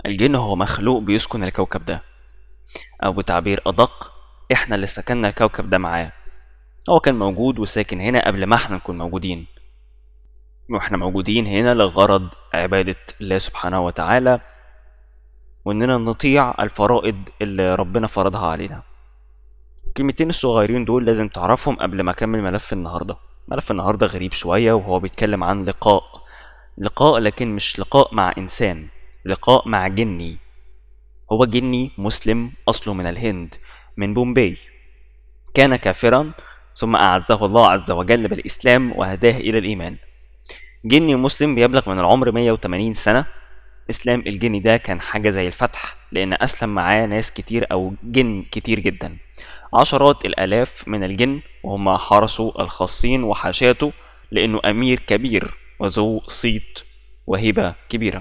الجن هو مخلوق بيسكن الكوكب ده أو بتعبير أدق إحنا اللي سكننا الكوكب ده معاه هو كان موجود وساكن هنا قبل ما احنا نكون موجودين واحنا موجودين هنا لغرض عبادة الله سبحانه وتعالى وإننا نطيع الفرائض اللي ربنا فرضها علينا الكلمتين الصغيرين دول لازم تعرفهم قبل ما أكمل ملف النهاردة ملف النهاردة غريب شوية وهو بيتكلم عن لقاء لقاء لكن مش لقاء مع إنسان لقاء مع جني هو جني مسلم أصله من الهند من بومباي كان كافرا ثم أعزه الله عز وجل بالإسلام وهداه إلى الإيمان جني مسلم بيبلغ من العمر 180 سنة إسلام الجني ده كان حاجة زي الفتح لأن أسلم معاه ناس كتير أو جن كتير جدا عشرات الآلاف من الجن وهم حرسوا الخاصين وحاشاته لأنه أمير كبير وذو صيت وهبة كبيرة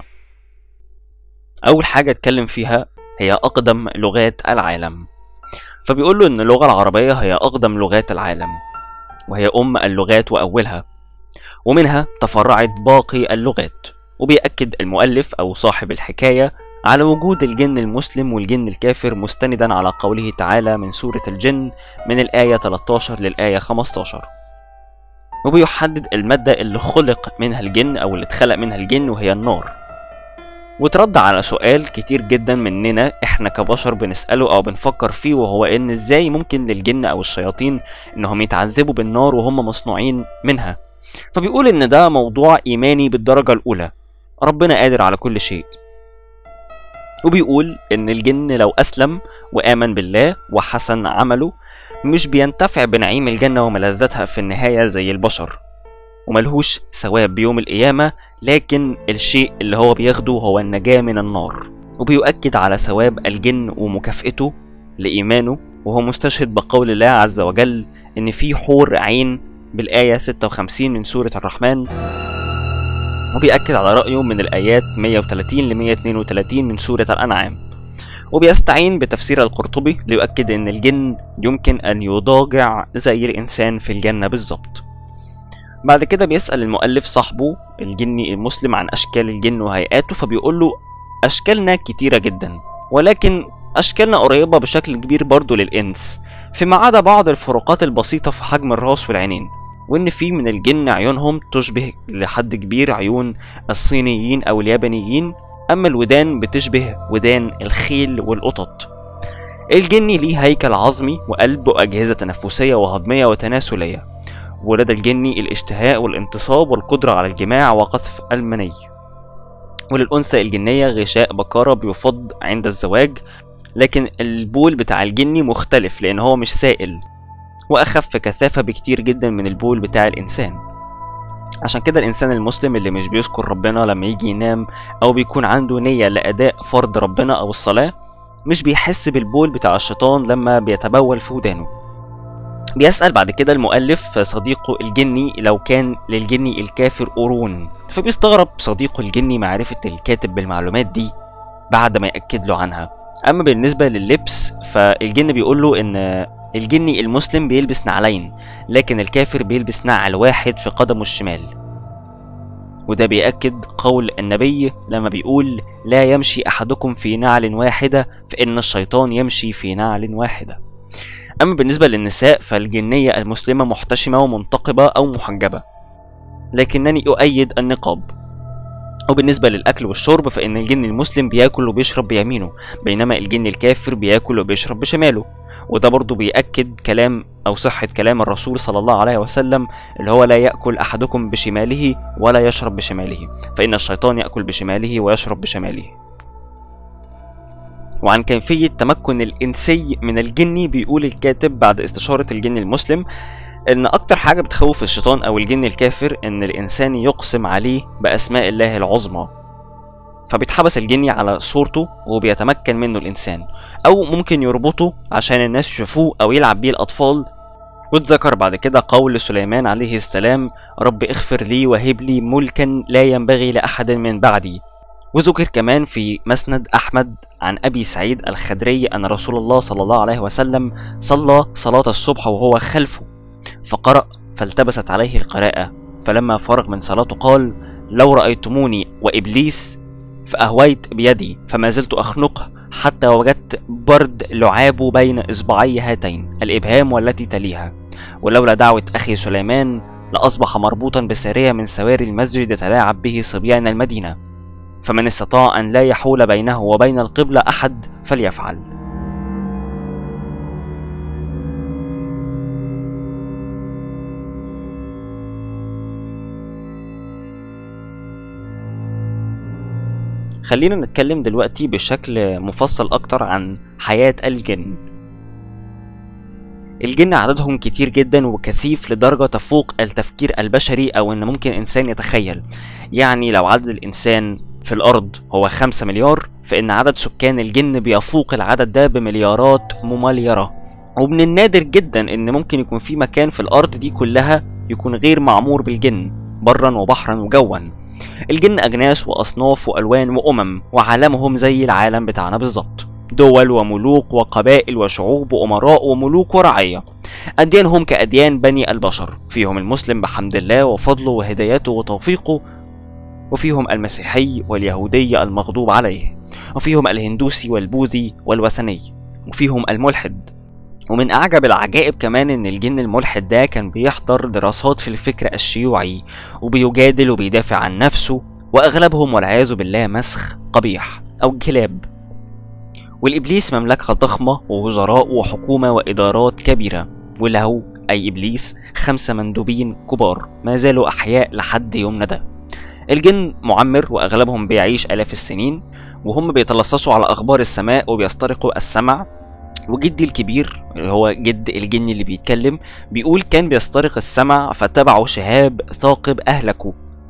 أول حاجة اتكلم فيها هي أقدم لغات العالم فبيقول له إن اللغة العربية هي أقدم لغات العالم وهي أم اللغات وأولها ومنها تفرعت باقي اللغات وبيأكد المؤلف أو صاحب الحكاية على وجود الجن المسلم والجن الكافر مستندا على قوله تعالى من سورة الجن من الآية 13 للآية 15 وبيحدد المادة اللي خلق منها الجن أو اللي اتخلق منها الجن وهي النار وترد على سؤال كتير جدا مننا احنا كبشر بنسأله او بنفكر فيه وهو ان ازاي ممكن للجن او الشياطين انهم يتعذبوا بالنار وهم مصنوعين منها فبيقول ان ده موضوع ايماني بالدرجة الاولى ربنا قادر على كل شيء وبيقول ان الجن لو اسلم وامن بالله وحسن عمله مش بينتفع بنعيم الجنة وملذاتها في النهاية زي البشر وملهوش ثواب بيوم القيامة لكن الشيء اللي هو بياخده هو النجاة من النار وبيؤكد على ثواب الجن ومكافئته لإيمانه وهو مستشهد بقول الله عز وجل إن في حور عين بالآية 56 من سورة الرحمن وبيأكد على رأيه من الآيات 130 ل 132 من سورة الأنعام وبيستعين بتفسير القرطبي ليؤكد أن الجن يمكن أن يضاجع زي الإنسان في الجنة بالظبط بعد كده بيسأل المؤلف صاحبه الجني المسلم عن أشكال الجن وهيئاته فبيقول له أشكالنا كتيرة جدا ولكن أشكالنا قريبة بشكل كبير برضه للإنس فيما عدا بعض الفروقات البسيطة في حجم الراس والعينين وإن في من الجن عيونهم تشبه لحد كبير عيون الصينيين أو اليابانيين أما الودان بتشبه ودان الخيل والقطط الجني ليه هيكل عظمي وقلب وأجهزة تنفسية وهضمية وتناسلية ولدى الجني الاشتهاء والانتصاب والقدرة على الجماع وقذف المني وللأنثى الجنية غشاء بكارة بيفض عند الزواج لكن البول بتاع الجني مختلف لأن هو مش سائل وأخف كثافة بكتير جدا من البول بتاع الإنسان عشان كده الإنسان المسلم اللي مش بيذكر ربنا لما يجي ينام أو بيكون عنده نية لأداء فرض ربنا أو الصلاة مش بيحس بالبول بتاع الشيطان لما بيتبول في ودانه بيسأل بعد كده المؤلف صديقه الجني لو كان للجني الكافر قرون فبيستغرب صديقه الجني معرفة الكاتب بالمعلومات دي بعد ما يأكد له عنها أما بالنسبة لللبس فالجن بيقول له إن الجني المسلم بيلبس نعلين لكن الكافر بيلبس نعل واحد في قدمه الشمال وده بيأكد قول النبي لما بيقول لا يمشي أحدكم في نعل واحدة فإن الشيطان يمشي في نعل واحدة أما بالنسبة للنساء فالجنية المسلمة محتشمة ومنتقبة أو محجبة لكنني أؤيد النقاب وبالنسبة للأكل والشرب فإن الجن المسلم بياكل وبيشرب بيمينه بينما الجن الكافر بياكل وبيشرب بشماله وده برضه بيأكد كلام أو صحة كلام الرسول صلى الله عليه وسلم اللي هو لا يأكل أحدكم بشماله ولا يشرب بشماله فإن الشيطان يأكل بشماله ويشرب بشماله وعن كيفية تمكن الإنسي من الجني بيقول الكاتب بعد استشارة الجن المسلم إن أكتر حاجة بتخوف الشيطان أو الجن الكافر إن الإنسان يقسم عليه بأسماء الله العظمى فبيتحبس الجني على صورته وبيتمكن منه الإنسان أو ممكن يربطه عشان الناس يشوفوه أو يلعب بيه الأطفال واتذكر بعد كده قول سليمان عليه السلام رب اغفر لي وهب لي ملكا لا ينبغي لأحد من بعدي وذكر كمان في مسند أحمد عن أبي سعيد الخدري أن رسول الله صلى الله عليه وسلم صلى صلاة الصبح وهو خلفه فقرأ فالتبست عليه القراءة فلما فرغ من صلاته قال لو رأيتموني وإبليس فأهويت بيدي فما زلت أخنقه حتى وجدت برد لعابه بين إصبعي هاتين الإبهام والتي تليها ولولا دعوة أخي سليمان لأصبح مربوطا بسارية من سواري المسجد يتلاعب به صبيان المدينة فمن استطاع أن لا يحول بينه وبين القبلة أحد فليفعل خلينا نتكلم دلوقتي بشكل مفصل أكتر عن حياة الجن الجن عددهم كتير جدا وكثيف لدرجة تفوق التفكير البشري أو إن ممكن إنسان يتخيل يعني لو عدد الإنسان في الأرض هو خمسة مليار فإن عدد سكان الجن بيفوق العدد ده بمليارات ممليرة ومن النادر جدا إن ممكن يكون في مكان في الأرض دي كلها يكون غير معمور بالجن برا وبحرا وجوا الجن أجناس وأصناف وألوان وأمم وعالمهم زي العالم بتاعنا بالظبط دول وملوك وقبائل وشعوب وأمراء وملوك ورعية أديانهم كأديان بني البشر فيهم المسلم بحمد الله وفضله وهدايته وتوفيقه وفيهم المسيحي واليهودي المغضوب عليه وفيهم الهندوسي والبوذي والوثني وفيهم الملحد ومن أعجب العجائب كمان إن الجن الملحد ده كان بيحضر دراسات في الفكر الشيوعي وبيجادل وبيدافع عن نفسه وأغلبهم والعياذ بالله مسخ قبيح أو كلاب والإبليس مملكة ضخمة ووزراء وحكومة وإدارات كبيرة وله أي إبليس خمسة مندوبين كبار ما زالوا أحياء لحد يومنا ده الجن معمر وأغلبهم بيعيش آلاف السنين وهم بيتلصصوا على أخبار السماء وبيسترقوا السمع وجدي الكبير اللي هو جد الجن اللي بيتكلم بيقول كان بيسترق السمع فتبعه شهاب ثاقب أهلكوا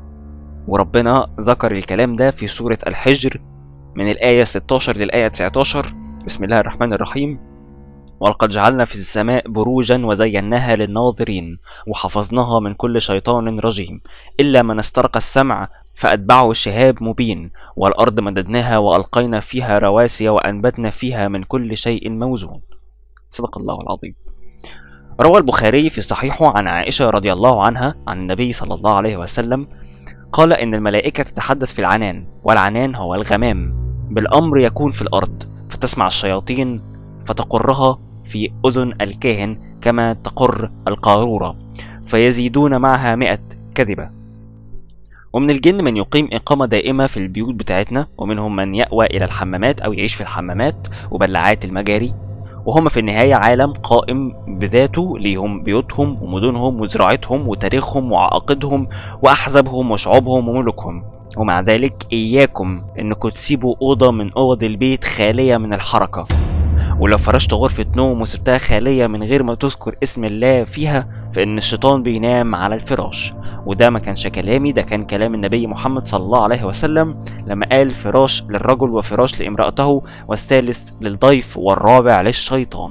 وربنا ذكر الكلام ده في سورة الحجر من الآية 16 للآية 19 بسم الله الرحمن الرحيم ولقد جعلنا في السماء بروجا وزيناها للناظرين وحفظناها من كل شيطان رجيم إلا من استرق السمع فأتبعه شهاب مبين والأرض مددناها وألقينا فيها رواسي وأنبتنا فيها من كل شيء موزون صدق الله العظيم روى البخاري في صحيحه عن عائشة رضي الله عنها عن النبي صلى الله عليه وسلم قال إن الملائكة تتحدث في العنان والعنان هو الغمام بالأمر يكون في الأرض فتسمع الشياطين فتقرها في أذن الكاهن كما تقر القارورة فيزيدون معها مئة كذبة ومن الجن من يقيم إقامة دائمة في البيوت بتاعتنا ومنهم من يأوى إلى الحمامات أو يعيش في الحمامات وبلعات المجاري وهم في النهاية عالم قائم بذاته ليهم بيوتهم ومدنهم وزراعتهم وتاريخهم وعقائدهم وأحزابهم وشعوبهم وملوكهم ومع ذلك إياكم إنكم تسيبوا أوضة من أوض البيت خالية من الحركة ولو فرشت غرفة نوم وسبتها خالية من غير ما تذكر اسم الله فيها فإن الشيطان بينام على الفراش وده ما كانش كلامي ده كان كلام النبي محمد صلى الله عليه وسلم لما قال فراش للرجل وفراش لامرأته والثالث للضيف والرابع للشيطان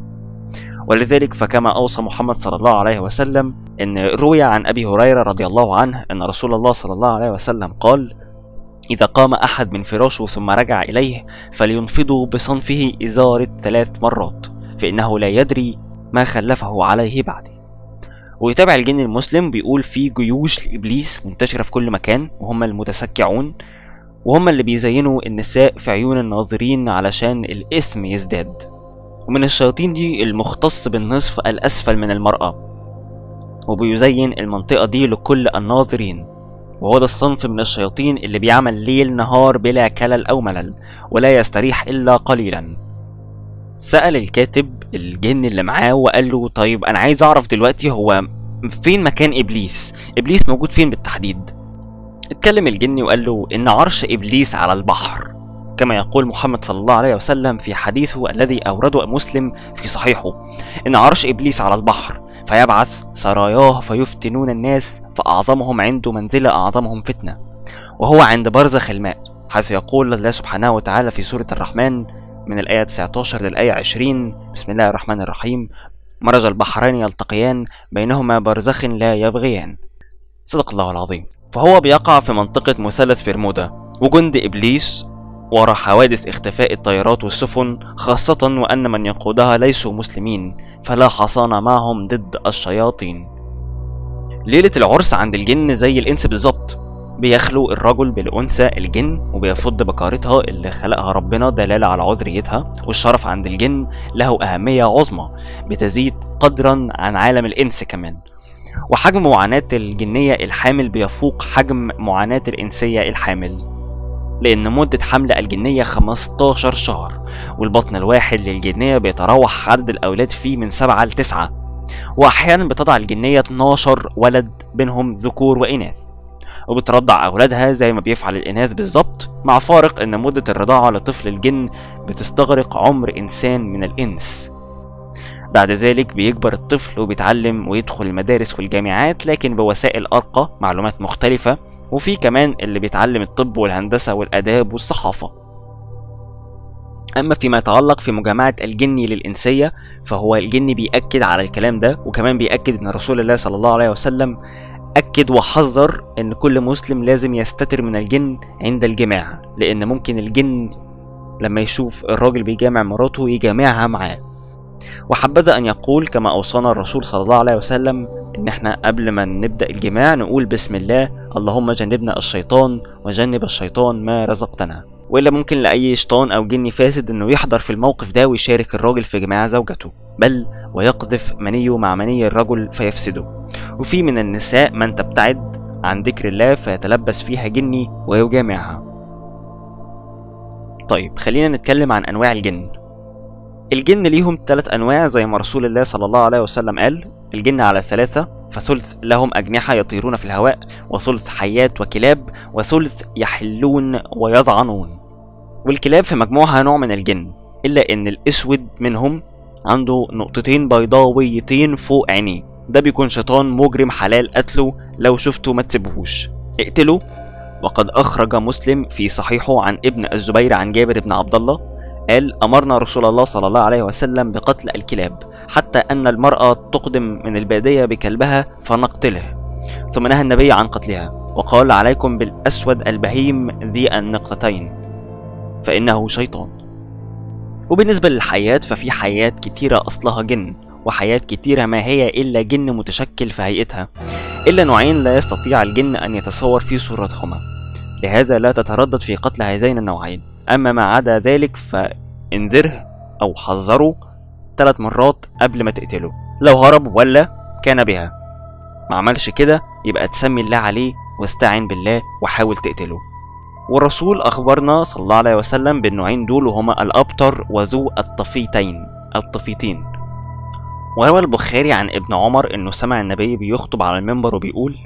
ولذلك فكما أوصى محمد صلى الله عليه وسلم إن روي عن أبي هريرة رضي الله عنه أن رسول الله صلى الله عليه وسلم قال إذا قام أحد من فراشه ثم رجع إليه فلينفضه بصنفه إزارة ثلاث مرات فإنه لا يدري ما خلفه عليه بعده ويتابع الجن المسلم بيقول في جيوش لإبليس منتشرة في كل مكان وهم المتسكعون وهم اللي بيزينوا النساء في عيون الناظرين علشان الإثم يزداد ومن الشياطين دي المختص بالنصف الأسفل من المرأة وبيزين المنطقة دي لكل الناظرين وهو ده الصنف من الشياطين اللي بيعمل ليل نهار بلا كلل أو ملل ولا يستريح إلا قليلا سأل الكاتب الجن اللي معاه وقال له طيب أنا عايز أعرف دلوقتي هو فين مكان إبليس إبليس موجود فين بالتحديد اتكلم الجن وقال له إن عرش إبليس على البحر كما يقول محمد صلى الله عليه وسلم في حديثه الذي أورده مسلم في صحيحه إن عرش إبليس على البحر فيبعث سراياه فيفتنون الناس فأعظمهم عنده منزلة أعظمهم فتنة وهو عند برزخ الماء حيث يقول الله سبحانه وتعالى في سورة الرحمن من الآية 19 للآية 20 بسم الله الرحمن الرحيم مرج البحرين يلتقيان بينهما برزخ لا يبغيان صدق الله العظيم فهو بيقع في منطقة مثلث برمودا وجند إبليس ورا حوادث اختفاء الطيارات والسفن خاصة وأن من يقودها ليسوا مسلمين فلا حصان معهم ضد الشياطين ليلة العرس عند الجن زي الإنس بالظبط بيخلق الرجل بالأنثى الجن وبيفض بكارتها اللي خلقها ربنا دلالة على عذريتها والشرف عند الجن له أهمية عظمى بتزيد قدرا عن عالم الإنس كمان وحجم معاناة الجنية الحامل بيفوق حجم معاناة الإنسية الحامل لأن مدة حمل الجنية 15 شهر والبطن الواحد للجنية بيتراوح عدد الأولاد فيه من 7 ل 9 وأحيانا بتضع الجنية 12 ولد بينهم ذكور وإناث وبترضع أولادها زي ما بيفعل الإناث بالظبط مع فارق إن مدة الرضاعة لطفل الجن بتستغرق عمر إنسان من الإنس بعد ذلك بيكبر الطفل وبيتعلم ويدخل المدارس والجامعات لكن بوسائل أرقى معلومات مختلفة وفي كمان اللي بيتعلم الطب والهندسة والآداب والصحافة أما فيما يتعلق في مجامعة الجني للإنسية فهو الجني بيأكد على الكلام ده وكمان بيأكد إن رسول الله صلى الله عليه وسلم أكد وحذر إن كل مسلم لازم يستتر من الجن عند الجماع لأن ممكن الجن لما يشوف الراجل بيجامع مراته يجامعها معاه وحبذا أن يقول كما أوصانا الرسول صلى الله عليه وسلم إن إحنا قبل ما نبدأ الجماع نقول بسم الله اللهم جنبنا الشيطان وجنب الشيطان ما رزقتنا وإلا ممكن لأي شيطان أو جني فاسد إنه يحضر في الموقف ده ويشارك الراجل في جماع زوجته بل ويقذف منيه مع مني الرجل فيفسده وفي من النساء من تبتعد عن ذكر الله فيتلبس فيها جني ويجامعها طيب خلينا نتكلم عن أنواع الجن الجن ليهم ثلاث أنواع زي ما رسول الله صلى الله عليه وسلم قال الجن على ثلاثة فثلث لهم أجنحة يطيرون في الهواء وثلث حيات وكلاب وثلث يحلون ويضعنون والكلاب في مجموعها نوع من الجن إلا إن الأسود منهم عنده نقطتين بيضاويتين فوق عينيه ده بيكون شيطان مجرم حلال قتله لو شفته ما تسيبهوش اقتله وقد أخرج مسلم في صحيحه عن ابن الزبير عن جابر بن عبد الله قال أمرنا رسول الله صلى الله عليه وسلم بقتل الكلاب حتى أن المرأة تقدم من البادية بكلبها فنقتله ثم نهى النبي عن قتلها وقال عليكم بالأسود البهيم ذي النقطتين فإنه شيطان وبالنسبة للحيات ففي حيات كتيرة أصلها جن وحيات كتيرة ما هي إلا جن متشكل في هيئتها إلا نوعين لا يستطيع الجن أن يتصور في صورتهما لهذا لا تتردد في قتل هذين النوعين أما ما عدا ذلك فانذره أو حذره ثلاث مرات قبل ما تقتله لو هرب ولا كان بها ما عملش كده يبقى تسمي الله عليه واستعن بالله وحاول تقتله والرسول أخبرنا صلى الله عليه وسلم بالنوعين دول وهما الأبتر وذو الطفيتين الطفيتين وروى البخاري عن ابن عمر انه سمع النبي بيخطب على المنبر وبيقول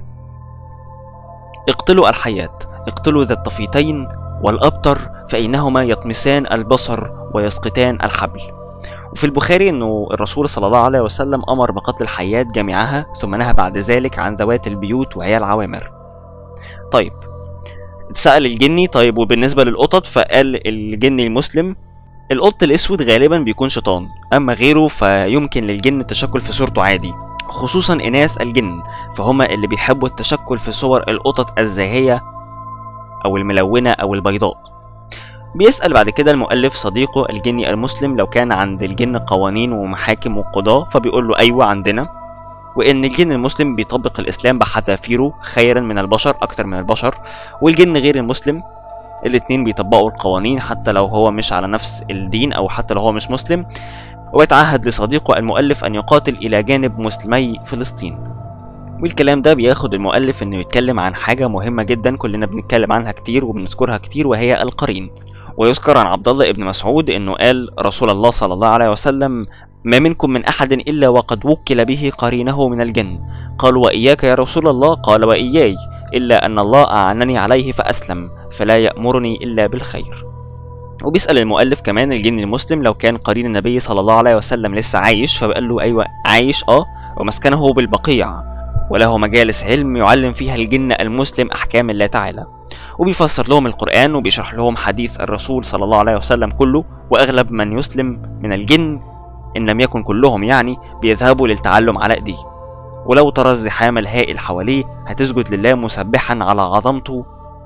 اقتلوا الحيات اقتلوا ذا الطفيتين والأبتر فإنهما يطمسان البصر ويسقطان الحبل وفي البخاري انه الرسول صلى الله عليه وسلم امر بقتل الحيات جميعها ثم نهى بعد ذلك عن ذوات البيوت وهي العوامر طيب اتسأل الجني طيب وبالنسبة للقطط فقال الجني المسلم القط الاسود غالبا بيكون شيطان اما غيره فيمكن للجن التشكل في صورته عادي خصوصا اناث الجن فهم اللي بيحبوا التشكل في صور القطط الزاهية او الملونة او البيضاء بيسأل بعد كده المؤلف صديقه الجني المسلم لو كان عند الجن قوانين ومحاكم وقضاء فبيقول له أيوة عندنا وإن الجن المسلم بيطبق الإسلام بحذافيره خيرا من البشر أكتر من البشر والجن غير المسلم الاتنين بيطبقوا القوانين حتى لو هو مش على نفس الدين أو حتى لو هو مش مسلم ويتعهد لصديقه المؤلف أن يقاتل إلى جانب مسلمي فلسطين والكلام ده بياخد المؤلف انه يتكلم عن حاجة مهمة جدا كلنا بنتكلم عنها كتير وبنذكرها كتير وهي القرين ويذكر عن عبد الله بن مسعود انه قال رسول الله صلى الله عليه وسلم ما منكم من احد الا وقد وكل به قرينه من الجن قال واياك يا رسول الله قال واياي الا ان الله اعنني عليه فاسلم فلا يامرني الا بالخير وبيسأل المؤلف كمان الجن المسلم لو كان قرين النبي صلى الله عليه وسلم لسه عايش فبقال له ايوه عايش اه ومسكنه بالبقيع وله مجالس علم يعلم فيها الجن المسلم احكام الله تعالى وبيفسر لهم القرآن وبيشرح لهم حديث الرسول صلى الله عليه وسلم كله وأغلب من يسلم من الجن إن لم يكن كلهم يعني بيذهبوا للتعلم على إيديه ولو ترى الزحام الهائل حواليه هتسجد لله مسبحا على عظمته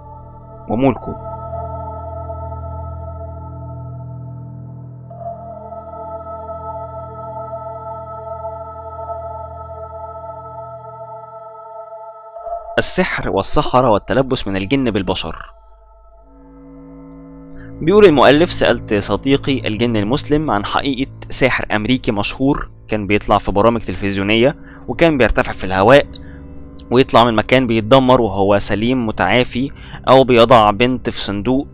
وملكه السحر والسحرة والتلبس من الجن بالبشر بيقول المؤلف سألت صديقي الجن المسلم عن حقيقة ساحر أمريكي مشهور كان بيطلع في برامج تلفزيونية وكان بيرتفع في الهواء ويطلع من مكان بيتدمر وهو سليم متعافي أو بيضع بنت في صندوق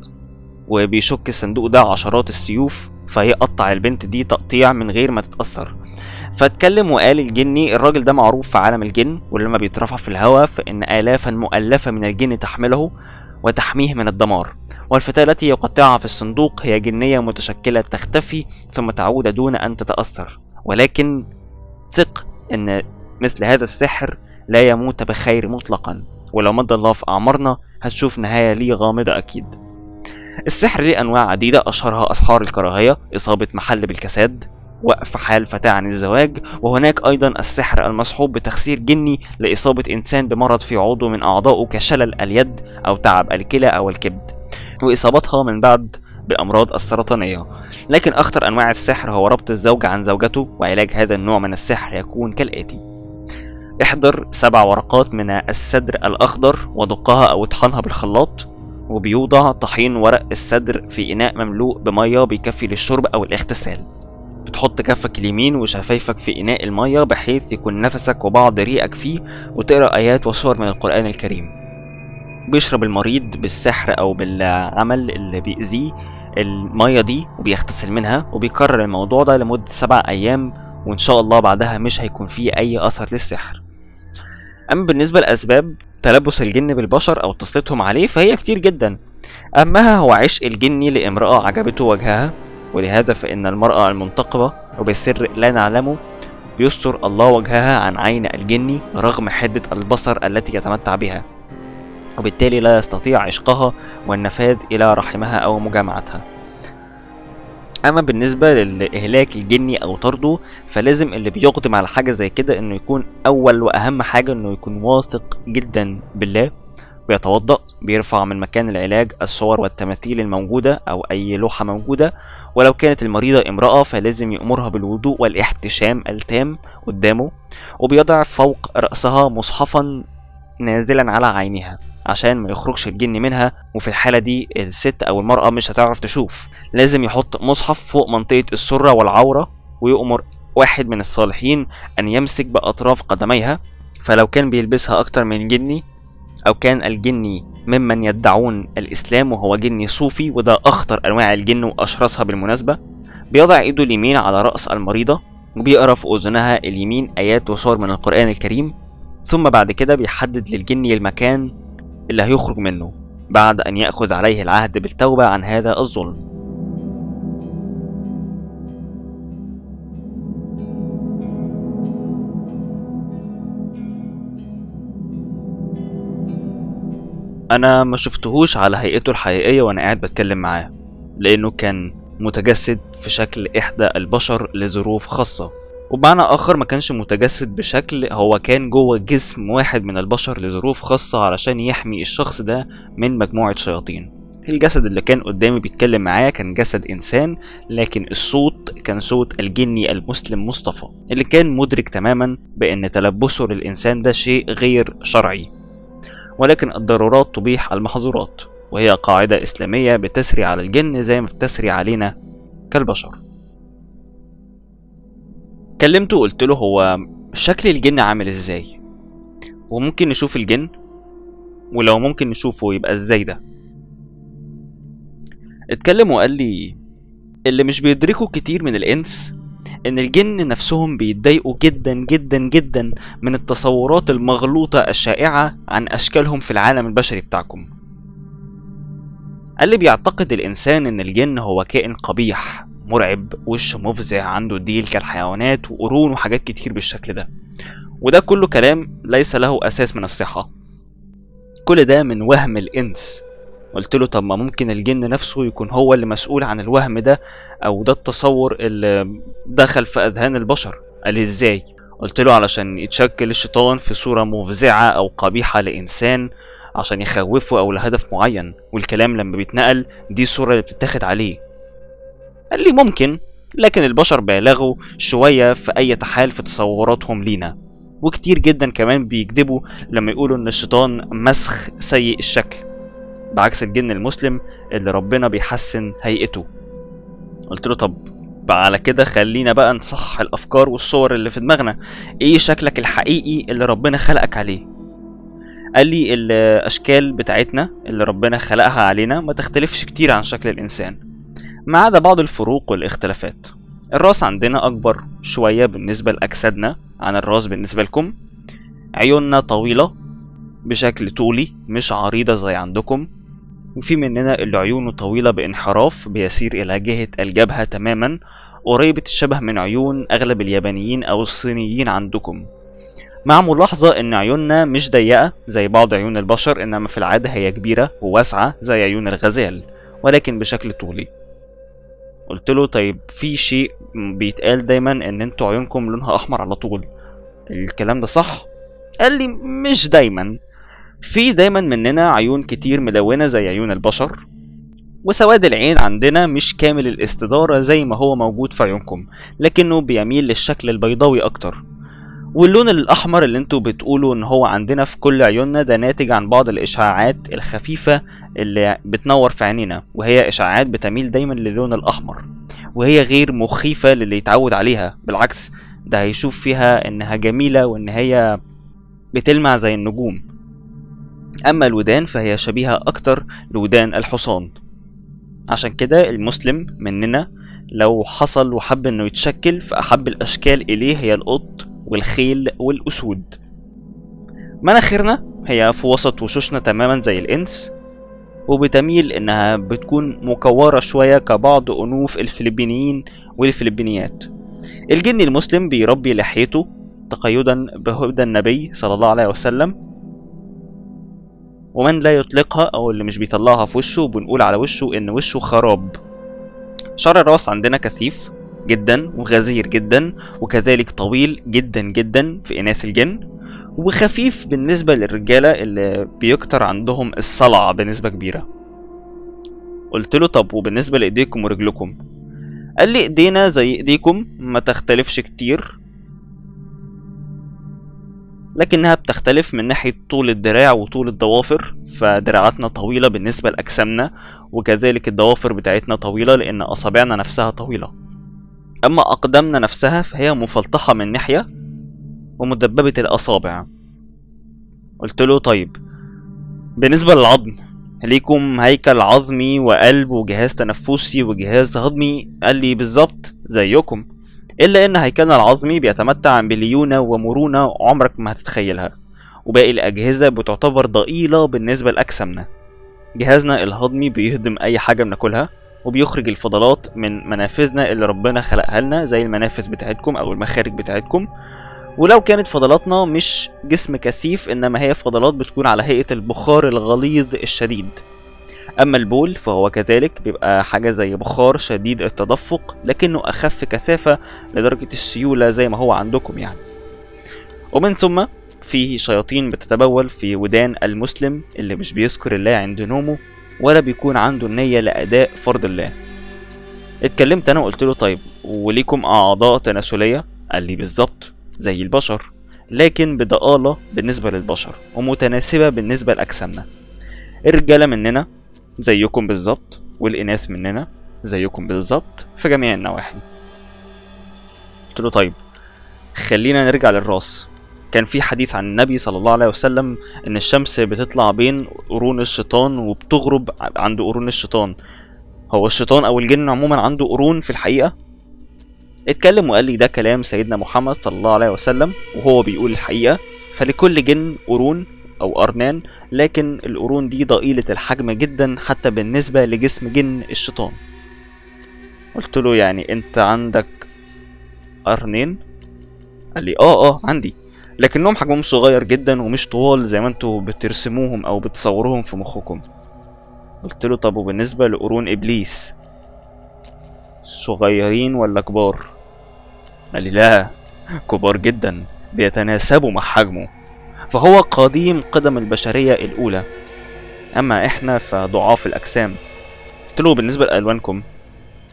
وبيشك الصندوق ده عشرات السيوف فيقطع البنت دي تقطيع من غير ما تتأثر فاتكلم وقال الجني الراجل ده معروف في عالم الجن ولما بيترفع في الهواء فإن آلافا مؤلفة من الجن تحمله وتحميه من الدمار والفتاة التي يقطعها في الصندوق هي جنية متشكلة تختفي ثم تعود دون أن تتأثر ولكن ثق أن مثل هذا السحر لا يموت بخير مطلقا ولو مد الله في أعمارنا هتشوف نهاية ليه غامضة أكيد السحر ليه أنواع عديدة أشهرها أسحار الكراهية إصابة محل بالكساد وقف حال فتاة عن الزواج وهناك أيضا السحر المصحوب بتخسير جني لإصابة إنسان بمرض في عضو من أعضائه كشلل اليد أو تعب الكلى أو الكبد وإصابتها من بعد بأمراض السرطانية لكن أخطر أنواع السحر هو ربط الزوج عن زوجته وعلاج هذا النوع من السحر يكون كالآتي احضر سبع ورقات من السدر الأخضر ودقها أو اطحنها بالخلاط وبيوضع طحين ورق السدر في إناء مملوء بمية بيكفي للشرب أو الاغتسال بتحط كفك اليمين وشفايفك في إناء المية بحيث يكون نفسك وبعض ريقك فيه وتقرأ آيات وسور من القرآن الكريم بيشرب المريض بالسحر أو بالعمل اللي بيأذيه المية دي وبيغتسل منها وبيكرر الموضوع ده لمدة سبع أيام وإن شاء الله بعدها مش هيكون فيه أي أثر للسحر أما بالنسبة لأسباب تلبس الجن بالبشر أو تسليطهم عليه فهي كتير جدا أهمها هو عشق الجني لامرأة عجبته وجهها ولهذا فإن المرأة المنتقبة وبسر لا نعلمه بيستر الله وجهها عن عين الجني رغم حدة البصر التي يتمتع بها وبالتالي لا يستطيع عشقها والنفاذ إلى رحمها أو مجامعتها أما بالنسبة لإهلاك الجني أو طرده فلازم اللي بيقدم على حاجة زي كده إنه يكون أول وأهم حاجة إنه يكون واثق جدا بالله بيتوضأ بيرفع من مكان العلاج الصور والتماثيل الموجودة أو أي لوحة موجودة ولو كانت المريضة امرأة فلازم يأمرها بالوضوء والاحتشام التام قدامه وبيضع فوق رأسها مصحفا نازلا على عينها عشان ما يخرجش الجن منها وفي الحالة دي الست أو المرأة مش هتعرف تشوف لازم يحط مصحف فوق منطقة السرة والعورة ويؤمر واحد من الصالحين أن يمسك بأطراف قدميها فلو كان بيلبسها أكتر من جني أو كان الجني ممن يدعون الإسلام وهو جني صوفي وده أخطر أنواع الجن وأشرسها بالمناسبة بيضع إيده اليمين على رأس المريضة وبيقرأ في أذنها اليمين آيات وصور من القرآن الكريم ثم بعد كده بيحدد للجني المكان اللي هيخرج منه بعد أن يأخذ عليه العهد بالتوبة عن هذا الظلم أنا ما شفتهوش على هيئته الحقيقية وأنا قاعد بتكلم معاه لأنه كان متجسد في شكل إحدى البشر لظروف خاصة وبمعنى آخر ما كانش متجسد بشكل هو كان جوه جسم واحد من البشر لظروف خاصة علشان يحمي الشخص ده من مجموعة شياطين الجسد اللي كان قدامي بيتكلم معايا كان جسد إنسان لكن الصوت كان صوت الجني المسلم مصطفى اللي كان مدرك تماما بأن تلبسه للإنسان ده شيء غير شرعي ولكن الضرورات تبيح المحظورات وهي قاعدة إسلامية بتسري على الجن زي ما بتسري علينا كالبشر كلمته وقلت له هو شكل الجن عامل ازاي وممكن نشوف الجن ولو ممكن نشوفه يبقى ازاي ده اتكلم وقال لي اللي مش بيدركوا كتير من الانس ان الجن نفسهم بيتضايقوا جدا جدا جدا من التصورات المغلوطة الشائعة عن اشكالهم في العالم البشري بتاعكم قال لي بيعتقد الانسان ان الجن هو كائن قبيح مرعب وشه مفزع عنده ديل كالحيوانات وقرون وحاجات كتير بالشكل ده وده كله كلام ليس له اساس من الصحة كل ده من وهم الانس قلت له طب ما ممكن الجن نفسه يكون هو اللي مسؤول عن الوهم ده او ده التصور اللي دخل في اذهان البشر قال لي ازاي قلت له علشان يتشكل الشيطان في صورة مفزعة او قبيحة لانسان عشان يخوفه او لهدف معين والكلام لما بيتنقل دي الصورة اللي بتتاخد عليه قال لي ممكن لكن البشر بالغوا شوية في أي حال في تصوراتهم لينا وكتير جدا كمان بيكذبوا لما يقولوا ان الشيطان مسخ سيء الشكل بعكس الجن المسلم اللي ربنا بيحسن هيئته قلت له طب بقى على كده خلينا بقى نصح الافكار والصور اللي في دماغنا ايه شكلك الحقيقي اللي ربنا خلقك عليه قال لي الاشكال بتاعتنا اللي ربنا خلقها علينا ما تختلفش كتير عن شكل الانسان ما عدا بعض الفروق والاختلافات الراس عندنا اكبر شويه بالنسبه لاجسادنا عن الراس بالنسبه لكم عيوننا طويله بشكل طولي مش عريضه زي عندكم وفي مننا اللي عيونه طويلة بانحراف بيسير إلى جهة الجبهة تماما قريبة الشبه من عيون أغلب اليابانيين أو الصينيين عندكم مع ملاحظة إن عيوننا مش ضيقة زي بعض عيون البشر إنما في العادة هي كبيرة وواسعة زي عيون الغزال ولكن بشكل طولي قلت له طيب في شيء بيتقال دايما إن انتوا عيونكم لونها أحمر على طول الكلام ده صح؟ قال لي مش دايما في دايما مننا عيون كتير ملونة زي عيون البشر وسواد العين عندنا مش كامل الاستدارة زي ما هو موجود في عيونكم لكنه بيميل للشكل البيضاوي أكتر واللون الأحمر اللي انتوا بتقولوا إن هو عندنا في كل عيوننا ده ناتج عن بعض الإشعاعات الخفيفة اللي بتنور في عينينا وهي إشعاعات بتميل دايما للون الأحمر وهي غير مخيفة للي يتعود عليها بالعكس ده هيشوف فيها إنها جميلة وإن هي بتلمع زي النجوم أما الودان فهي شبيهة أكتر لودان الحصان عشان كده المسلم مننا لو حصل وحب انه يتشكل فأحب الأشكال إليه هي القط والخيل والأسود مناخيرنا هي في وسط وشوشنا تماما زي الإنس وبتميل إنها بتكون مكورة شوية كبعض أنوف الفلبينيين والفلبينيات الجن المسلم بيربي لحيته تقيدا بهدى النبي صلى الله عليه وسلم ومن لا يطلقها او اللي مش بيطلعها في وشه بنقول على وشه ان وشه خراب شعر الراس عندنا كثيف جدا وغزير جدا وكذلك طويل جدا جدا في اناث الجن وخفيف بالنسبة للرجالة اللي بيكتر عندهم الصلع بنسبة كبيرة قلت له طب وبالنسبة لإيديكم ورجلكم قال لي إيدينا زي إيديكم ما تختلفش كتير لكنها بتختلف من ناحية طول الدراع وطول الضوافر فدراعاتنا طويلة بالنسبة لأجسامنا وكذلك الضوافر بتاعتنا طويلة لأن أصابعنا نفسها طويلة أما أقدامنا نفسها فهي مفلطحة من ناحية ومدببة الأصابع قلت له طيب بالنسبة للعظم ليكم هيكل عظمي وقلب وجهاز تنفسي وجهاز هضمي قال لي بالظبط زيكم إلا إن هيكلنا العظمي بيتمتع بليونة ومرونة عمرك ما هتتخيلها وباقي الأجهزة بتعتبر ضئيلة بالنسبة لأجسامنا جهازنا الهضمي بيهضم أي حاجة بناكلها وبيخرج الفضلات من منافذنا اللي ربنا خلقها لنا زي المنافذ بتاعتكم أو المخارج بتاعتكم ولو كانت فضلاتنا مش جسم كثيف إنما هي فضلات بتكون على هيئة البخار الغليظ الشديد أما البول فهو كذلك بيبقى حاجة زي بخار شديد التدفق لكنه أخف كثافة لدرجة السيولة زي ما هو عندكم يعني ومن ثم في شياطين بتتبول في ودان المسلم اللي مش بيذكر الله عند نومه ولا بيكون عنده النية لأداء فرض الله اتكلمت أنا وقلت له طيب وليكم أعضاء تناسلية قال لي بالظبط زي البشر لكن بضآلة بالنسبة للبشر ومتناسبة بالنسبة لأجسامنا الرجالة مننا زيكم بالظبط والإناث مننا زيكم بالظبط في جميع النواحي قلت له طيب خلينا نرجع للراس كان في حديث عن النبي صلى الله عليه وسلم ان الشمس بتطلع بين قرون الشيطان وبتغرب عند قرون الشيطان هو الشيطان او الجن عموما عنده قرون في الحقيقه اتكلم وقال لي ده كلام سيدنا محمد صلى الله عليه وسلم وهو بيقول الحقيقه فلكل جن قرون او ارنان لكن القرون دي ضئيلة الحجم جدا حتى بالنسبة لجسم جن الشيطان قلت له يعني انت عندك قرنين قال لي اه اه عندي لكنهم حجمهم صغير جدا ومش طوال زي ما انتوا بترسموهم او بتصوروهم في مخكم قلت له طب وبالنسبة لقرون ابليس صغيرين ولا كبار قال لي لا كبار جدا بيتناسبوا مع حجمه فهو قديم قدم البشرية الأولى أما إحنا فضعاف الأجسام قلت له بالنسبة لألوانكم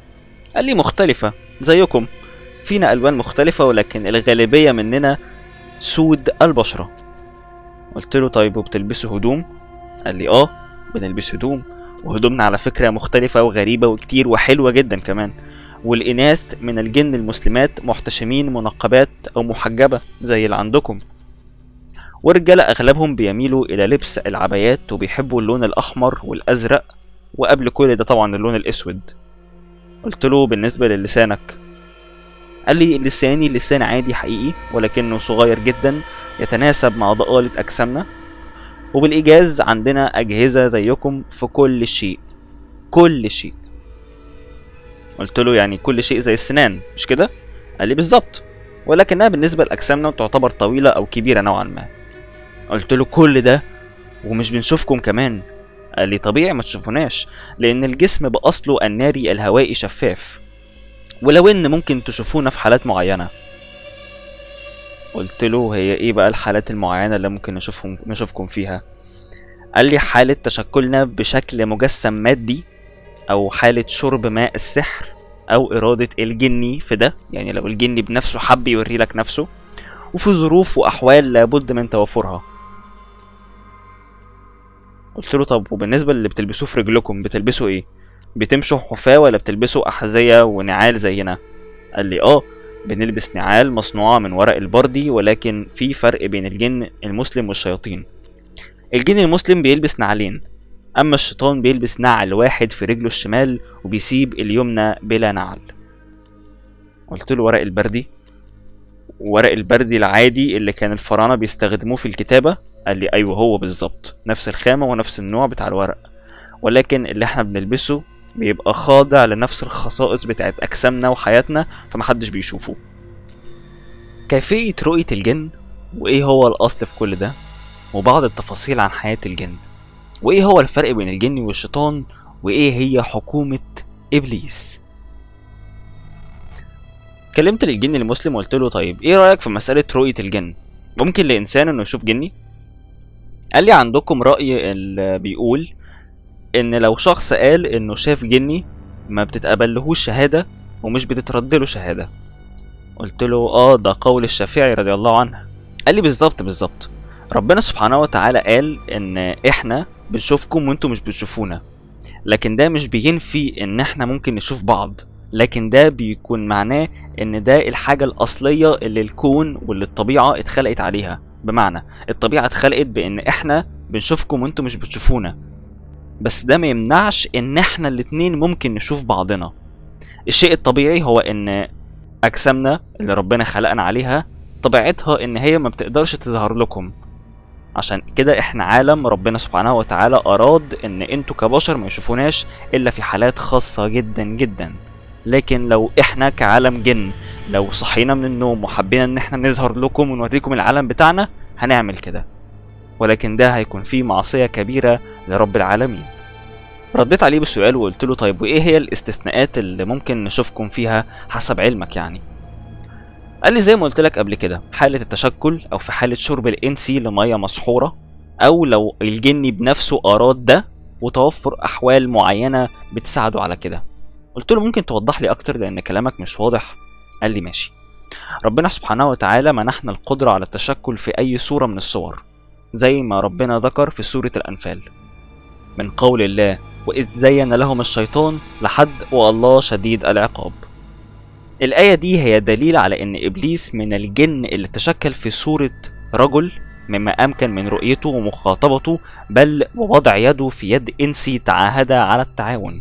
قال لي مختلفة زيكم فينا ألوان مختلفة ولكن الغالبية مننا سود البشرة قلت له طيب وبتلبسوا هدوم قال لي اه بنلبس هدوم وهدومنا على فكرة مختلفة وغريبة وكتير وحلوة جدا كمان والإناث من الجن المسلمات محتشمين منقبات أو محجبة زي اللي عندكم والرجالة أغلبهم بيميلوا إلى لبس العبايات وبيحبوا اللون الأحمر والأزرق وقبل كل ده طبعا اللون الأسود قلت له بالنسبة للسانك قال لي لساني لسان عادي حقيقي ولكنه صغير جدا يتناسب مع ضآلة أجسامنا وبالإيجاز عندنا أجهزة زيكم في كل شيء كل شيء قلت له يعني كل شيء زي السنان مش كده؟ قال لي بالظبط ولكنها بالنسبة لأجسامنا تعتبر طويلة أو كبيرة نوعا ما قلت له كل ده ومش بنشوفكم كمان قال لي طبيعي ما تشوفوناش لأن الجسم بأصله الناري الهوائي شفاف ولو إن ممكن تشوفونا في حالات معينة قلت له هي ايه بقى الحالات المعينة اللي ممكن نشوفهم نشوفكم فيها قال لي حالة تشكلنا بشكل مجسم مادي أو حالة شرب ماء السحر أو إرادة الجني في ده يعني لو الجني بنفسه حب يوري لك نفسه وفي ظروف وأحوال لابد من توفرها قلت له طب وبالنسبة اللي بتلبسوه في رجلكم بتلبسوا ايه؟ بتمشوا حفاة ولا بتلبسوا أحذية ونعال زينا؟ قال لي اه بنلبس نعال مصنوعة من ورق البردي ولكن في فرق بين الجن المسلم والشياطين الجن المسلم بيلبس نعلين أما الشيطان بيلبس نعل واحد في رجله الشمال وبيسيب اليمنى بلا نعل قلت له ورق البردي ورق البردي العادي اللي كان الفراعنة بيستخدموه في الكتابة قال لي أيوه هو بالظبط نفس الخامة ونفس النوع بتاع الورق ولكن اللي احنا بنلبسه بيبقى خاضع لنفس الخصائص بتاعت أجسامنا وحياتنا فمحدش بيشوفه كيفية رؤية الجن وإيه هو الأصل في كل ده وبعض التفاصيل عن حياة الجن وإيه هو الفرق بين الجن والشيطان وإيه هي حكومة إبليس كلمت للجن المسلم وقلت له طيب إيه رأيك في مسألة رؤية الجن ممكن لإنسان إنه يشوف جني قال لي عندكم رأي اللي بيقول ان لو شخص قال انه شاف جني ما بتتقبلهوش شهادة ومش بتتردله شهادة قلت له اه ده قول الشافعي رضي الله عنه قال لي بالظبط بالظبط ربنا سبحانه وتعالى قال ان احنا بنشوفكم وانتم مش بتشوفونا لكن ده مش بينفي ان احنا ممكن نشوف بعض لكن ده بيكون معناه ان ده الحاجة الاصلية اللي الكون واللي الطبيعة اتخلقت عليها بمعنى الطبيعة اتخلقت بان احنا بنشوفكم وانتم مش بتشوفونا بس ده ما يمنعش ان احنا الاتنين ممكن نشوف بعضنا الشيء الطبيعي هو ان اجسامنا اللي ربنا خلقنا عليها طبيعتها ان هي ما بتقدرش تظهر لكم عشان كده احنا عالم ربنا سبحانه وتعالى اراد ان انتوا كبشر ما يشوفوناش الا في حالات خاصة جدا جدا لكن لو احنا كعالم جن لو صحينا من النوم وحبينا ان احنا نظهر لكم ونوريكم العالم بتاعنا هنعمل كده ولكن ده هيكون فيه معصية كبيرة لرب العالمين رديت عليه بسؤال وقلت له طيب وايه هي الاستثناءات اللي ممكن نشوفكم فيها حسب علمك يعني قال لي زي ما قلت لك قبل كده حالة التشكل او في حالة شرب الانسي لمية مسحورة او لو الجني بنفسه اراد ده وتوفر احوال معينة بتساعده على كده قلت له ممكن توضح لي اكتر لان كلامك مش واضح قال لي ماشي ربنا سبحانه وتعالى منحنا القدرة على التشكل في اي صورة من الصور زي ما ربنا ذكر في سورة الأنفال من قول الله وإذ زين لهم الشيطان لحد والله شديد العقاب الآية دي هي دليل على إن إبليس من الجن اللي تشكل في صورة رجل مما أمكن من رؤيته ومخاطبته بل ووضع يده في يد إنسي تعاهد على التعاون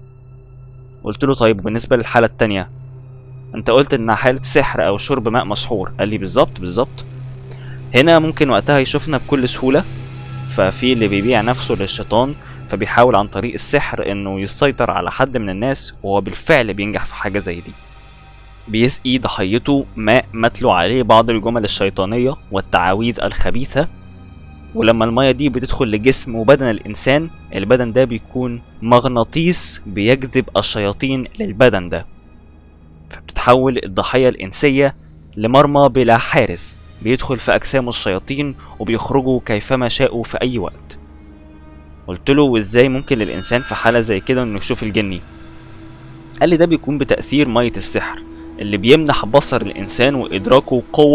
قلت له طيب بالنسبة للحالة التانية انت قلت انها حالة سحر او شرب ماء مسحور قال لي بالظبط بالظبط هنا ممكن وقتها يشوفنا بكل سهولة ففي اللي بيبيع نفسه للشيطان فبيحاول عن طريق السحر انه يسيطر على حد من الناس وهو بالفعل بينجح في حاجة زي دي بيسقي ضحيته ماء متلو عليه بعض الجمل الشيطانية والتعاويذ الخبيثة ولما المية دي بتدخل لجسم وبدن الإنسان البدن ده بيكون مغناطيس بيجذب الشياطين للبدن ده فبتتحول الضحية الإنسية لمرمى بلا حارس بيدخل في أجسام الشياطين وبيخرجوا كيفما شاءوا في أي وقت قلت له وازاي ممكن للإنسان في حالة زي كده إنه يشوف الجني قال لي ده بيكون بتأثير مية السحر اللي بيمنح بصر الإنسان وإدراكه قوة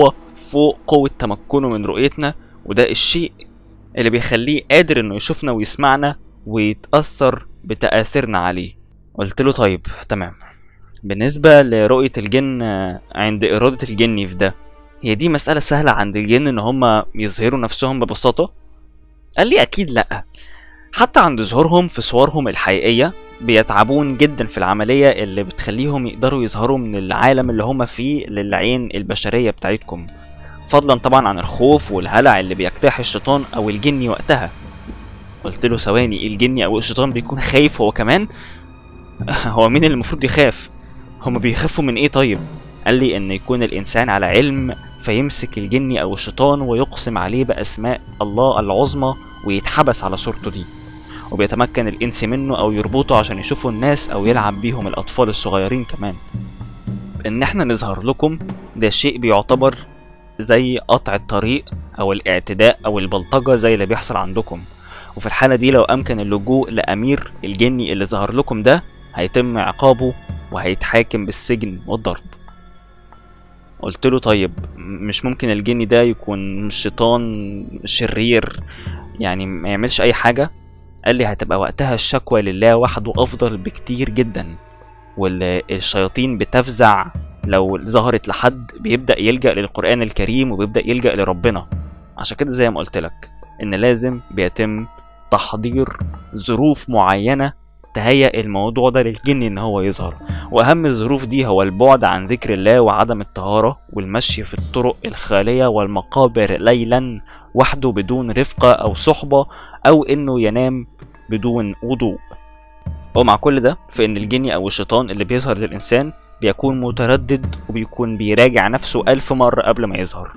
فوق قوة تمكنه من رؤيتنا وده الشيء اللي بيخليه قادر انه يشوفنا ويسمعنا ويتأثر بتأثيرنا عليه قلت له طيب تمام بالنسبة لرؤية الجن آه، عند إرادة الجن في ده هي دي مسألة سهلة عند الجن إن هما يظهروا نفسهم ببساطة؟ قال لي أكيد لأ حتى عند ظهورهم في صورهم الحقيقية بيتعبون جدا في العملية اللي بتخليهم يقدروا يظهروا من العالم اللي هما فيه للعين البشرية بتاعتكم فضلا طبعا عن الخوف والهلع اللي بيجتاح الشيطان أو الجن وقتها قلت له ثواني الجن أو الشيطان بيكون خايف هو كمان هو مين اللي المفروض يخاف هما بيخافوا من ايه طيب قال لي ان يكون الانسان على علم فيمسك الجن او الشيطان ويقسم عليه باسماء الله العظمى ويتحبس على صورته دي وبيتمكن الانس منه او يربطه عشان يشوفوا الناس او يلعب بيهم الاطفال الصغيرين كمان ان احنا نظهر لكم ده شيء بيعتبر زي قطع الطريق او الاعتداء او البلطجة زي اللي بيحصل عندكم وفي الحالة دي لو امكن اللجوء لامير الجني اللي ظهر لكم ده هيتم عقابه وهيتحاكم بالسجن والضرب قلت له طيب مش ممكن الجني ده يكون شيطان شرير يعني ما يعملش اي حاجة قال لي هتبقى وقتها الشكوى لله وحده افضل بكتير جدا والشياطين بتفزع لو ظهرت لحد بيبدأ يلجأ للقرآن الكريم وبيبدأ يلجأ لربنا عشان كده زي ما قلت لك ان لازم بيتم تحضير ظروف معينة تهيأ الموضوع ده للجن ان هو يظهر واهم الظروف دي هو البعد عن ذكر الله وعدم الطهارة والمشي في الطرق الخالية والمقابر ليلا وحده بدون رفقة او صحبة او انه ينام بدون وضوء ومع كل ده فإن الجني أو الشيطان اللي بيظهر للإنسان بيكون متردد وبيكون بيراجع نفسه ألف مرة قبل ما يظهر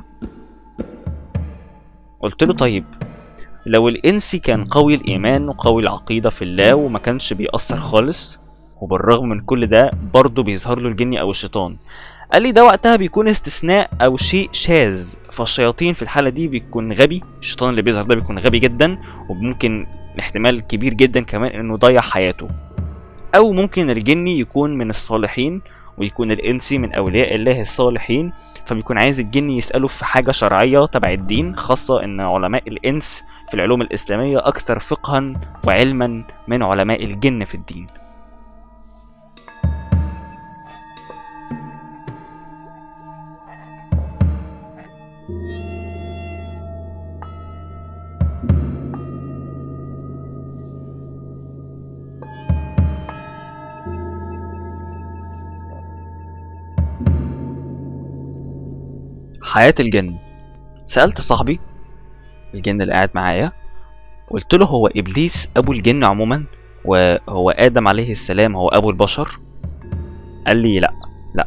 قلت له طيب لو الإنسي كان قوي الإيمان وقوي العقيدة في الله وما كانش بيأثر خالص وبالرغم من كل ده برضه بيظهر له الجني أو الشيطان قال لي ده وقتها بيكون استثناء أو شيء شاذ فالشياطين في الحالة دي بيكون غبي الشيطان اللي بيظهر ده بيكون غبي جدا وممكن احتمال كبير جدا كمان انه يضيع حياته او ممكن الجني يكون من الصالحين ويكون الانسي من اولياء الله الصالحين فبيكون عايز الجني يساله في حاجه شرعيه تبع الدين خاصه ان علماء الانس في العلوم الاسلاميه اكثر فقها وعلما من علماء الجن في الدين حياة الجن سألت صاحبي الجن اللي قاعد معايا قلت له هو إبليس أبو الجن عموما وهو آدم عليه السلام هو أبو البشر قال لي لأ لأ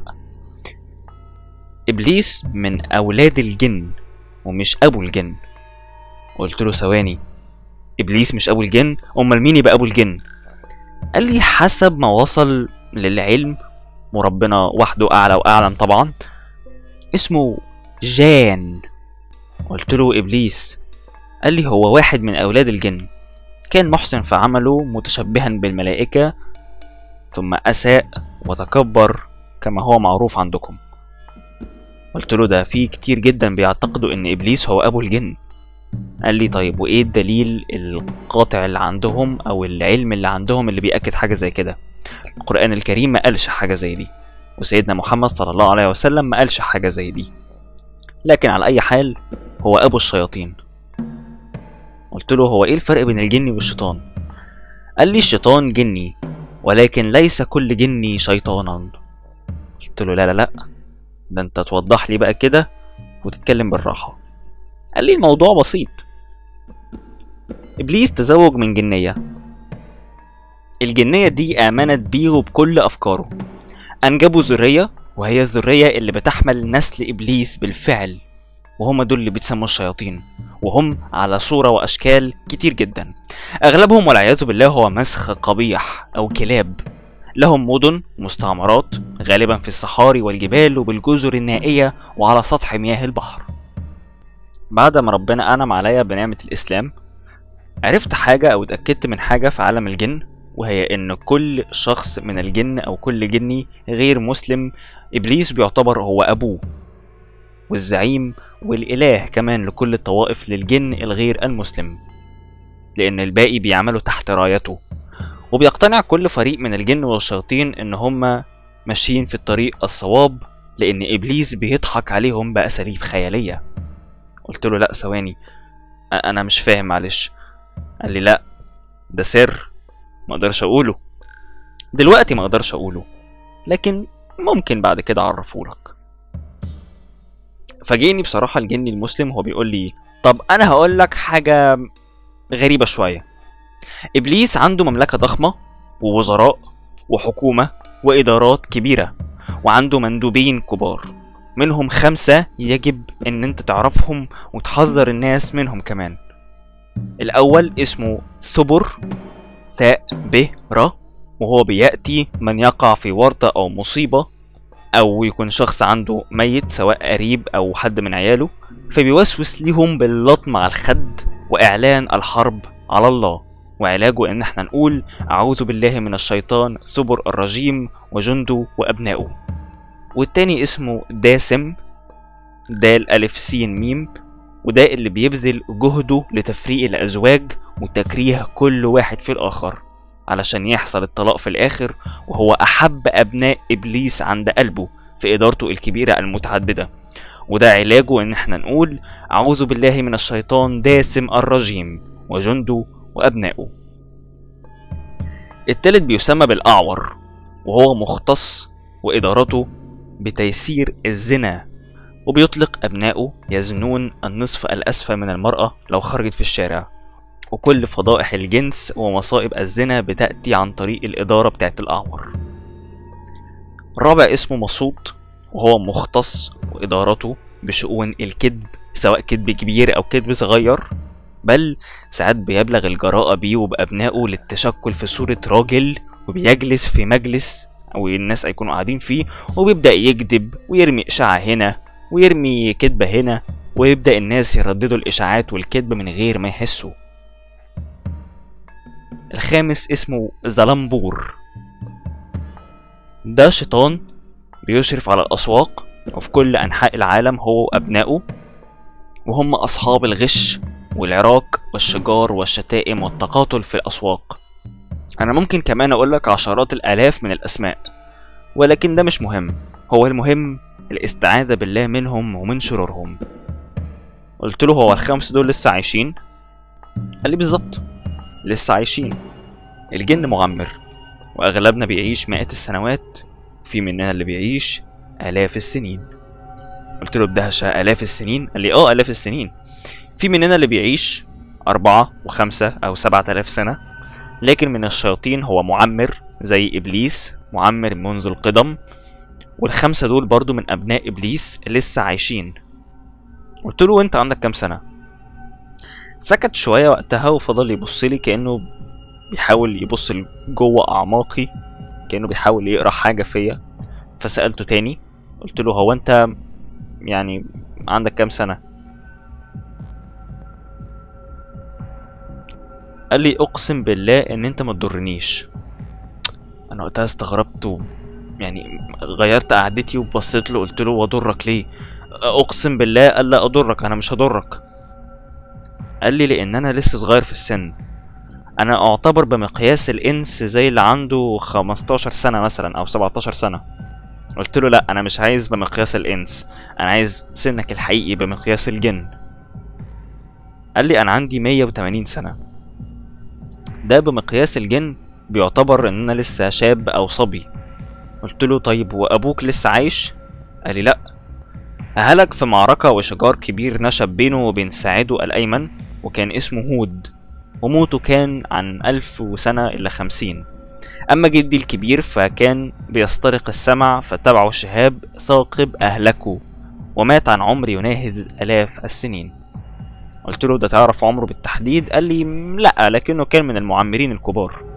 إبليس من أولاد الجن ومش أبو الجن قلت له ثواني إبليس مش أبو الجن أمال مين يبقى أبو الجن قال لي حسب ما وصل للعلم وربنا وحده أعلى وأعلم طبعا اسمه جان قلت له إبليس قال لي هو واحد من أولاد الجن كان محسن في عمله متشبها بالملائكة ثم أساء وتكبر كما هو معروف عندكم قلت له ده في كتير جدا بيعتقدوا ان ابليس هو ابو الجن قال لي طيب وايه الدليل القاطع اللي عندهم او العلم اللي عندهم اللي بيأكد حاجه زي كده القرآن الكريم ما قالش حاجه زي دي وسيدنا محمد صلى الله عليه وسلم ما قالش حاجه زي دي لكن على اي حال هو ابو الشياطين قلت له هو ايه الفرق بين الجن والشيطان قال لي الشيطان جني ولكن ليس كل جني شيطانا قلت له لا لا لا ده انت توضح لي بقى كده وتتكلم بالراحة قال لي الموضوع بسيط إبليس تزوج من جنية الجنية دي آمنت بيه وبكل أفكاره أنجبوا ذرية وهي الذرية اللي بتحمل نسل إبليس بالفعل وهم دول اللي بيتسموا الشياطين وهم على صورة وأشكال كتير جدا أغلبهم والعياذ بالله هو مسخ قبيح أو كلاب لهم مدن مستعمرات غالبا في الصحاري والجبال وبالجزر النائية وعلى سطح مياه البحر بعد ما ربنا أنعم عليا بنعمة الإسلام عرفت حاجة أو اتأكدت من حاجة في عالم الجن وهي إن كل شخص من الجن أو كل جني غير مسلم إبليس بيعتبر هو أبوه والزعيم والإله كمان لكل الطوائف للجن الغير المسلم لأن الباقي بيعملوا تحت رايته وبيقتنع كل فريق من الجن والشياطين إن هما ماشيين في الطريق الصواب لأن إبليس بيضحك عليهم بأساليب خيالية قلت له لأ ثواني أ- أنا مش فاهم معلش قال لي لأ ده سر ما اقدرش اقوله دلوقتي ما اقدرش اقوله لكن ممكن بعد كده اعرفهولك فاجئني بصراحه الجني المسلم وهو بيقول لي طب انا هقول لك حاجه غريبه شويه ابليس عنده مملكه ضخمه ووزراء وحكومه وادارات كبيره وعنده مندوبين كبار منهم خمسة يجب ان انت تعرفهم وتحذر الناس منهم كمان الاول اسمه سبر ثاء ب ر وهو بيأتي من يقع في ورطة أو مصيبة أو يكون شخص عنده ميت سواء قريب أو حد من عياله فبيوسوس ليهم باللطم على الخد وإعلان الحرب على الله وعلاجه إن احنا نقول أعوذ بالله من الشيطان سبر الرجيم وجنده وأبنائه والتاني اسمه داسم دال ألف سين ميم وده اللي بيبذل جهده لتفريق الأزواج وتكريه كل واحد في الآخر علشان يحصل الطلاق في الآخر وهو أحب أبناء إبليس عند قلبه في إدارته الكبيرة المتعددة وده علاجه إن احنا نقول أعوذ بالله من الشيطان داسم الرجيم وجنده وأبنائه التالت بيسمى بالأعور وهو مختص وإدارته بتيسير الزنا وبيطلق أبنائه يزنون النصف الأسفل من المرأة لو خرجت في الشارع وكل فضائح الجنس ومصائب الزنا بتأتي عن طريق الإدارة بتاعت الأعور الرابع اسمه مصوت وهو مختص وإدارته بشؤون الكذب سواء كذب كبير أو كذب صغير بل ساعات بيبلغ الجراءة بيه وبأبنائه للتشكل في صورة راجل وبيجلس في مجلس أو الناس هيكونوا قاعدين فيه وبيبدأ يكذب ويرمي إشاعة هنا ويرمي كذبة هنا ويبدأ الناس يرددوا الإشاعات والكذب من غير ما يحسوا الخامس اسمه زلمبور ده شيطان بيشرف على الأسواق وفي كل أنحاء العالم هو وأبنائه وهم أصحاب الغش والعراك والشجار والشتائم والتقاتل في الأسواق أنا ممكن كمان أقولك عشرات الآلاف من الأسماء ولكن ده مش مهم هو المهم الاستعاذة بالله منهم ومن شرورهم قلت له هو الخمس دول لسه عايشين قال لي بالظبط لسه عايشين الجن معمر واغلبنا بيعيش مئات السنوات في مننا اللي بيعيش الاف السنين قلت له بدهشة الاف السنين قال لي اه الاف السنين في مننا اللي بيعيش أربعة وخمسة أو سبعة آلاف سنة لكن من الشياطين هو معمر زي إبليس معمر منذ القدم والخمسة دول برضو من أبناء إبليس لسه عايشين قلت له أنت عندك كام سنة؟ سكت شوية وقتها وفضل يبص لي كأنه بيحاول يبص جوه أعماقي كأنه بيحاول يقرأ حاجة فيا فسألته تاني قلت له هو أنت يعني عندك كام سنة؟ قال لي أقسم بالله إن أنت ما تضرنيش أنا وقتها استغربت و... يعني غيرت قعدتي وبصيت له قلت له واضرك ليه اقسم بالله قال لا اضرك انا مش هضرك قال لي لان انا لسه صغير في السن انا اعتبر بمقياس الانس زي اللي عنده 15 سنه مثلا او 17 سنه قلت له لا انا مش عايز بمقياس الانس انا عايز سنك الحقيقي بمقياس الجن قال لي انا عندي 180 سنه ده بمقياس الجن بيعتبر ان انا لسه شاب او صبي قلت له طيب وابوك لسه عايش قال لي لا هلك في معركة وشجار كبير نشب بينه وبين ساعده الأيمن وكان اسمه هود وموته كان عن ألف وسنة إلا خمسين أما جدي الكبير فكان بيسترق السمع فتبعه شهاب ثاقب أهلكه ومات عن عمر يناهز آلاف السنين قلت له ده تعرف عمره بالتحديد قال لي لا لكنه كان من المعمرين الكبار